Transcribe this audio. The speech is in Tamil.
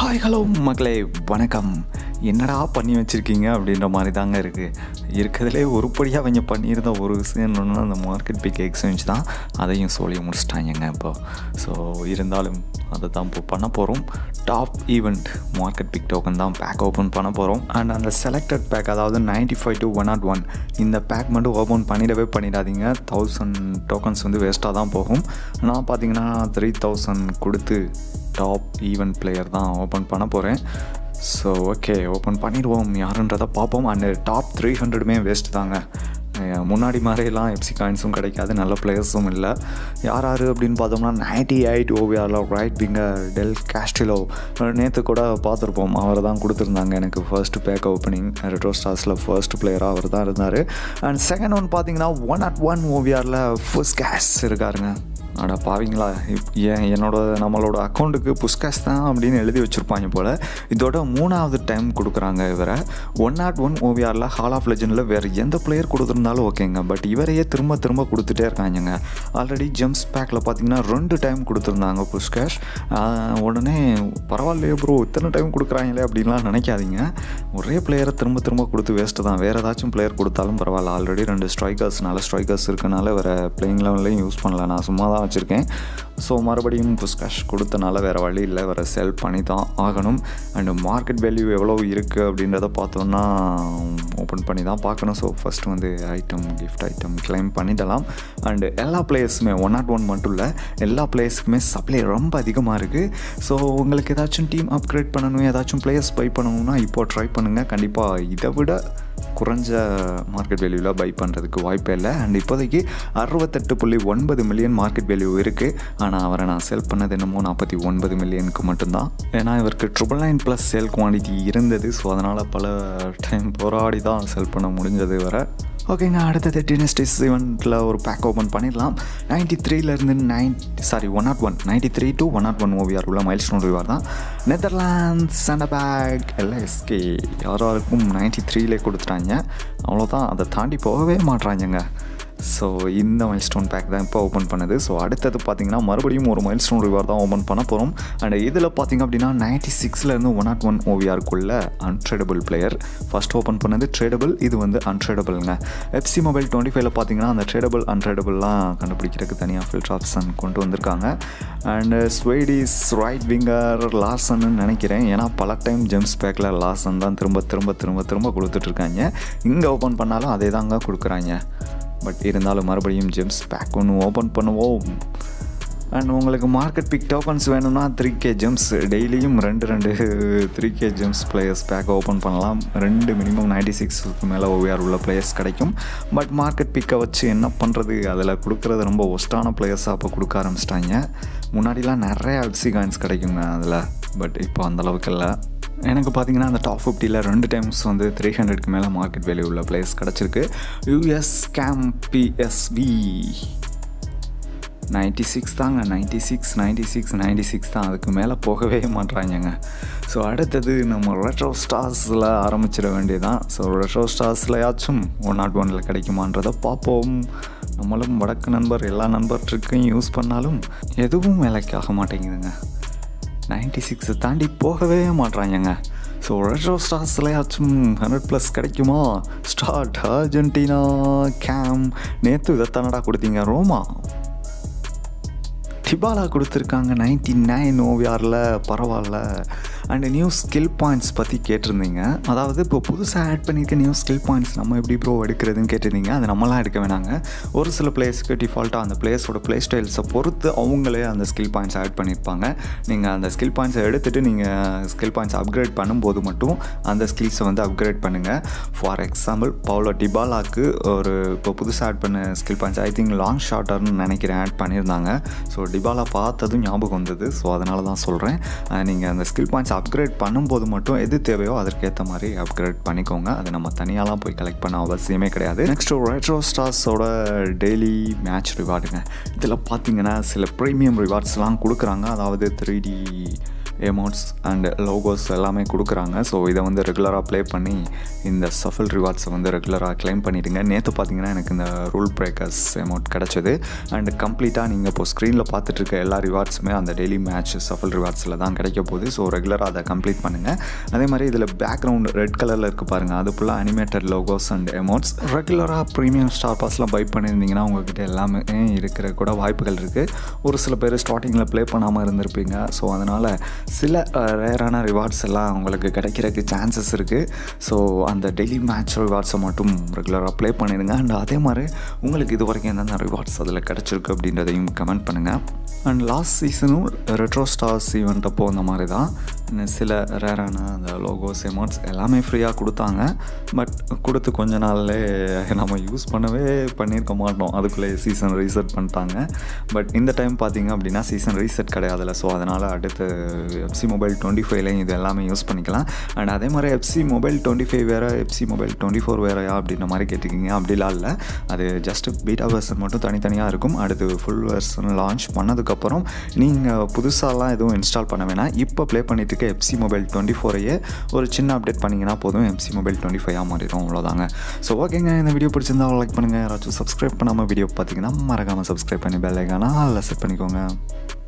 ஹாய் ஹலோ மக்களே வணக்கம் என்னடா பண்ணி வச்சுருக்கீங்க அப்படின்ற மாதிரி தாங்க இருக்குது இருக்கிறதுலே உருப்படியாக அவங்க பண்ணியிருந்த ஒரு விஷயம் என்னன்னா அந்த மார்க்கெட் பிக் எக்ஸ்சேஞ்ச் தான் அதையும் சொல்லி முடிச்சிட்டாங்கங்க இப்போ ஸோ இருந்தாலும் அதை தான் இப்போ பண்ண போகிறோம் top event market pick token தான் பேக் ஓப்பன் பண்ண போகிறோம் அண்ட் அந்த செலக்டட் பேக் அதாவது ninety five to one nought one இந்த பேக் மட்டும் ஓப்பன் பண்ணிடவே பண்ணிடாதீங்க தௌசண்ட் டோக்கன்ஸ் வந்து வேஸ்ட்டாக தான் போகும் நான் பார்த்தீங்கன்னா த்ரீ தௌசண்ட் கொடுத்து டாப் ஈவெண்ட் பிளேயர் தான் ஓப்பன் பண்ண போகிறேன் ஸோ ஓகே ஓப்பன் பண்ணிடுவோம் யாருன்றதை பார்ப்போம் அண்ட் டாப் த்ரீ ஹண்ட்ரடுமே வேஸ்ட் தாங்க அஹ் முன்னாடி மாதிரிலாம் எஃப்சி காயின்ஸும் கிடைக்காது நல்ல பிளேயர்ஸும் இல்லை யார் யார் அப்படின்னு பார்த்தோம்னா நைன்டி எயிட் ஓவியாரில் ரைட் விங்கர் டெல் கேஸ்டிலோ நேற்று கூட பார்த்துருப்போம் அவர் தான் கொடுத்துருந்தாங்க எனக்கு ஃபர்ஸ்ட் பேக் ஓப்பனிங் ரெட்ரோ ஸ்டார்ஸில் ஃபர்ஸ்ட் பிளேயராக அவர் தான் இருந்தார் அண்ட் செகண்ட் ஒன் பார்த்தீங்கன்னா ஒன் அட் ஒன் ஓவியாரில் ஃபர்ஸ்ட் கேஷ் இருக்காருங்க அட பாவீங்களா இப் ஏன் என்னோட நம்மளோட அக்கௌண்ட்டுக்கு புஷ்காஷ் தான் அப்படின்னு எழுதி வச்சுருப்பாங்க போல் இதோட மூணாவது டைம் கொடுக்குறாங்க இவரை ஒன் நாட் ஒன் ஓவிஆரில் ஹால் ஆஃப் லெஜனில் வேறு எந்த பிளேயர் கொடுத்துருந்தாலும் ஓகேங்க பட் இவரையே திரும்ப திரும்ப கொடுத்துட்டே இருக்காங்கங்க ஆல்ரெடி ஜெம்ஸ் பேக்கில் பார்த்தீங்கன்னா ரெண்டு டைம் கொடுத்துருந்தாங்க புஷ்காஷ் ஆஹ் உடனே பரவாயில்லையே ப்ரோ இத்தனை டைம் கொடுக்குறாங்களே அப்படின்லாம் நினைக்காதீங்க ஒரே பிளேயரை திரும்ப திரும்ப கொடுத்து வேஸ்ட்டு தான் வேறு ஏதாச்சும் பிளேயர் கொடுத்தாலும் பரவாயில்ல ஆல்ரெடி ரெண்டு ஸ்ட்ரைக்கர்ஸ் நல்ல ஸ்ட்ரைக்கர்ஸ் இருக்கனால வேறு பிளேயிங் லெவல்லையும் யூஸ் பண்ணல நான் சும்மா தான் வச்சுருக்கேன் ஸோ மறுபடியும் புஷ்காஷ் கொடுத்தனால வேறு வழி இல்லை வேறு செல் பண்ணி தான் ஆகணும் அண்டு மார்க்கெட் வேல்யூ எவ்வளோ இருக்குது அப்படின்றத பார்த்தோன்னா ஓப்பன் பண்ணி தான் பார்க்கணும் ஸோ ஃபஸ்ட் வந்து ஐட்டம் கிஃப்ட் ஐட்டம் கிளைம் பண்ணிடலாம் அண்டு எல்லா பிளேயர்ஸுமே ஒன் நாட் ஒன் மட்டும் இல்லை எல்லா பிளேயர்ஸுக்குமே சப்ளை ரொம்ப அதிகமாக இருக்குது ஸோ உங்களுக்கு ஏதாச்சும் டீம் அப்கிரேட் பண்ணணும் ஏதாச்சும் பிளேயர்ஸ் பை பண்ணணும்னா இப்போ ட்ரை பண்ணுங்கள் கண்டிப்பாக இதை விட குறைஞ்ச மார்க்கெட் வேல்யூவில் பை பண்ணுறதுக்கு வாய்ப்பே இல்லை அண்ட் இப்போதைக்கு அறுபத்தெட்டு புள்ளி ஒன்பது மில்லியன் மார்க்கெட் வேல்யூ இருக்குது ஆனால் அவரை நான் செல் பண்ணது என்னமோ நாற்பத்தி ஒன்பது மில்லியனுக்கு மட்டும்தான் ஏன்னா இவருக்கு triple nine plus sale quantity இருந்தது ஸோ அதனால் பல டைம் போராடி தான் செல் பண்ண முடிஞ்சது வர ஓகேங்க அடுத்தது டினஸ்டிஸ் ஈவெண்ட்டில் ஒரு பேக் ஓப்பன் பண்ணிடலாம் நைன்டி த்ரீலேருந்து nine sorry one nought one ninety three to one nought one OVR உள்ள மைல் ஸ்டோன் ரிவார் தான் நெதர்லாண்ட்ஸ் அண்ட் பேக் எல்எஸ்கே யாராருக்கும் நைன்டி த்ரீலே கொடுத்துட்டாங்க அவ்வளோதான் அதை தாண்டி போகவே மாட்றாங்கங்க ஸோ இந்த மைல் ஸ்டோன் பேக் தான் இப்போ ஓப்பன் பண்ணுது ஸோ அடுத்தது பார்த்தீங்கன்னா மறுபடியும் ஒரு மைல் ஸ்டோன் ரிவார் தான் ஓப்பன் பண்ண போகிறோம் அண்ட் இதில் பார்த்தீங்க அப்படின்னா நைன்டி சிக்ஸ்லேருந்து ஒன் நாட் ஒன் ஓவிஆருக்குள்ள அன்ட்ரேடபிள் பிளேயர் ஃபஸ்ட் ஓப்பன் பண்ணது ட்ரேடபிள் இது வந்து அன்ட்ரேடபிள்ங்க எஃப்சி மொபைல் டுவெண்ட்டி ஃபைவ்ல பார்த்தீங்கன்னா அந்த ட்ரேடபிள் அன்ட்ரேடபிள்லாம் கண்டுபிடிக்கிறதுக்கு தனியாக ஃபில்டர் ஆப்ஷன் கொண்டு வந்திருக்காங்க அண்டு ஸ்வெய்டிஸ் ரைட் விங்கர் லாசன்னு நினைக்கிறேன் ஏன்னா பல டைம் ஜெம்ஸ் பேக்கில் லாசன் தான் திரும்ப திரும்ப திரும்ப திரும்ப கொடுத்துட்ருக்காங்க இங்கே ஓப்பன் பண்ணாலும் அதே தாங்க கொடுக்குறாங்க பட் இருந்தாலும் மறுபடியும் ஜெம்ஸ் பேக் ஒன்று ஓப்பன் பண்ணுவோம் அண்ட் உங்களுக்கு மார்க்கெட் பிக் டோக்கன்ஸ் வேணும்னா த்ரீ கே ஜெம்ஸ் டெய்லியும் ரெண்டு ரெண்டு three K gems players pack open பண்ணலாம் ரெண்டு மினிமம் நைன்டி சிக்ஸ்க்கு மேலே ஓவிஆர் உள்ள பிளேயர்ஸ் கிடைக்கும் பட் மார்க்கெட் பிக்கை வச்சு என்ன பண்ணுறது அதில் கொடுக்குறது ரொம்ப ஒஸ்ட்டான பிளேயர்ஸாக அப்போ கொடுக்க ஆரம்பிச்சிட்டாங்க முன்னாடிலாம் நிறைய எஃப்சி காயின்ஸ் கிடைக்குங்க அதில் பட் இப்போ அந்தளவுக்கு இல்லை எனக்கு பார்த்தீங்கன்னா அந்த டாப் ஃபிஃப்டியில் ரெண்டு டைம்ஸ் வந்து த்ரீ ஹண்ட்ரட்க்கு மேலே மார்க்கெட் வேல்யூ உள்ள பிளேஸ் கிடச்சிருக்கு US game PSV ninety six தாங்க ninety six ninety six ninety six தான் அதுக்கு மேலே போகவே மாட்றாங்கங்க ஸோ அடுத்தது நம்ம ரெட்ரோ ஸ்டார்ஸில் ஆரம்பிச்சிட வேண்டியதான் ஸோ ரெட்ரோ ஸ்டார்ஸ்லையாச்சும் ஒன் நாட் ஒனில் கிடைக்குமான்றதை பார்ப்போம் நம்மளும் வடக்கு நண்பர் எல்லா நண்பர் ட்ரிக்கையும் யூஸ் பண்ணாலும் எதுவும் வேலைக்கு ஆக மாட்டேங்குதுங்க நைன்டி சிக்ஸை தாண்டி போகவே மாட்றாங்கங்க ஸோ ரெட்ரோ ஸ்டார்ஸ்லையாச்சும் ஹண்ட்ரட் ப்ளஸ் கிடைக்குமா ஸ்டார்ட் அர்ஜென்டினா கேம் நேற்று இதைத்தானடா கொடுத்தீங்க ரோமா டிபாலா கொடுத்துருக்காங்க நைன்டி நைன் ஓவியாரில் பரவாயில்ல அண்டு நியூ ஸ்கில் பாயிண்ட்ஸ் பற்றி கேட்டிருந்தீங்க அதாவது இப்போ புதுசாக ஆட் பண்ணியிருக்க நியூ ஸ்கில் பாயிண்ட்ஸ் நம்ம எப்படி ப்ரோ எடுக்கிறதுன்னு கேட்டிருந்தீங்க அது நம்மளாம் எடுக்க வேணாங்க ஒரு சில பிளேயர்ஸ்க்கு டிஃபால்ட்டாக அந்த பிளேயர்ஸோட ப்ளே ஸ்டைல்ஸை பொறுத்து அவங்களே அந்த ஸ்கில் பாயிண்ட்ஸ் ஆட் பண்ணியிருப்பாங்க நீங்கள் அந்த ஸ்கில் பாயிண்ட்ஸை எடுத்துகிட்டு நீங்கள் ஸ்கில் பாயிண்ட்ஸ் அப்கிரேட் பண்ணும்போது மட்டும் அந்த ஸ்கில்ஸை வந்து அப்கிரேட் பண்ணுங்கள் ஃபார் எக்ஸாம்பிள் பவுலோ டிபாலாக்கு ஒரு இப்போ புதுசாக ஆட் பண்ண skill points I think long ஷார்ட்டர்னு நினைக்கிறேன் ஆட் பண்ணியிருந்தாங்க ஸோ டிபாலா பார்த்ததும் ஞாபகம் வந்தது ஸோ அதனால தான் சொல்கிறேன் நீங்கள் அந்த ஸ்கில் பாயிண்ட்ஸ் அப்கிரேட் பண்ணும்போது மட்டும் எது தேவையோ அதற்கேற்ற மாதிரி அப்கிரேட் பண்ணிக்கோங்க அது நம்ம தனியாலாம் போய் கலெக்ட் பண்ண அவசியமே கிடையாது நெக்ஸ்ட் ரெட்ரோ ஸ்டார்ஸோட டெய்லி மேட்ச் ரிவார்டுங்க இதில் பார்த்தீங்கன்னா சில ப்ரீமியம் ரிவார்ட்ஸ்லாம் கொடுக்குறாங்க அதாவது three D amounts and logos எல்லாமே கொடுக்குறாங்க ஸோ இதை வந்து ரெகுலராக ப்ளே பண்ணி இந்த சஃபல் ரிவார்ட்ஸை வந்து ரெகுலராக க்ளைம் பண்ணிவிடுங்க நேற்று பார்த்தீங்கன்னா எனக்கு இந்த ரூல் பிரேக்கர்ஸ் அமௌண்ட் கிடச்சிது அண்ட் கம்ப்ளீட்டாக நீங்கள் இப்போ ஸ்க்ரீனில் பார்த்துட்டு இருக்க எல்லா ரிவார்ட்ஸுமே அந்த டெய்லி மேட்ச் சஃபல் ரிவார்ட்ஸில் தான் கிடைக்க போகுது ஸோ ரெகுலராக அதை கம்ப்ளீட் பண்ணுங்கள் அதே மாதிரி இதில் பேக்ரவுண்ட் ரெட் கலரில் இருக்குது பாருங்கள் அது ஃபுல்லாக அனிமேட்டட் லோகோஸ் அண்ட் எமௌண்ட்ஸ் ரெகுலராக ப்ரீமியம் ஸ்டார் பாஸ்லாம் பை பண்ணியிருந்தீங்கன்னா உங்ககிட்ட எல்லாமே இருக்கிற கூட வாய்ப்புகள் இருக்குது ஒரு சில பேர் ஸ்டார்டிங்கில் ப்ளே பண்ணாமல் இருந்திருப்பீங்க ஸோ அதனால் சில ரேரான ரிவார்ட்ஸ் எல்லாம் உங்களுக்கு கிடைக்கிறதுக்கு சான்சஸ் இருக்குது ஸோ அந்த டெய்லி மேட்ச் ரிவார்ட்ஸை மட்டும் ரெகுலராக ப்ளே பண்ணிடுங்க அண்ட் அதே மாதிரி உங்களுக்கு இது வரைக்கும் என்னென்ன ரிவார்ட்ஸ் அதில் கிடச்சிருக்கு அப்படின்றதையும் கமெண்ட் பண்ணுங்கள் அண்ட் லாஸ்ட் சீசனும் ரெட்ரோ ஸ்டார்ஸ் ஈவெண்ட் அப்போ அந்த மாதிரி தான் சில ரேரான அந்த லோகோஸ் எமௌண்ட்ஸ் எல்லாமே ஃப்ரீயாக கொடுத்தாங்க பட் கொடுத்து கொஞ்ச நாள்லே நம்ம யூஸ் பண்ணவே பண்ணியிருக்க மாட்டோம் அதுக்குள்ளே சீசன் ரீசெட் பண்ணிட்டாங்க பட் இந்த டைம் பார்த்தீங்க அப்படின்னா சீசன் ரீசெட் கிடையாதுல்ல ஸோ அதனால் அடுத்து எஃப்சி மொபைல் டுவெண்ட்டி ஃபைவ்லையும் இது எல்லாமே யூஸ் பண்ணிக்கலாம் அண்ட் அதே மாதிரி எஃப்சி மொபைல் டுவெண்ட்டி ஃபைவ் வேறு எஃப்சி மொபைல் டுவெண்ட்டி ஃபோர் வேறையா அப்படின்ற மாதிரி கேட்டிருக்கீங்க அப்படிலாம் இல்லை அது ஜஸ்ட் பீட்டா வெர்ஷன் மட்டும் தனித்தனியாக இருக்கும் அடுத்து ஃபுல் வெர்ஷன் லான்ச் பண்ணதுக்கப்புறம் நீங்கள் புதுசாலாம் எதுவும் இன்ஸ்டால் பண்ண வேணாம் இப்போ ப்ளே பண்ணிட்டு இருக்க எஃப்சி மொபைல் டுவெண்ட்டி ஃபோரையே ஒரு சின்ன அப்டேட் பண்ணிங்கன்னா போதும் எஃப்சி மொபைல் டுவெண்ட்டி ஃபைவாக மாறிடும் அவ்வளோதாங்க ஸோ ஓகேங்க இந்த வீடியோ பிடிச்சிருந்தா லைக் பண்ணுங்கள் யாராச்சும் சப்ஸ்கிரைப் பண்ணாமல் வீடியோ பார்த்தீங்கன்னா மறக்காமல் சப்ஸ்கிரைப் பண்ணி பெல் ஐக்கானா அதில் செட் பண்ணிக்கோங்க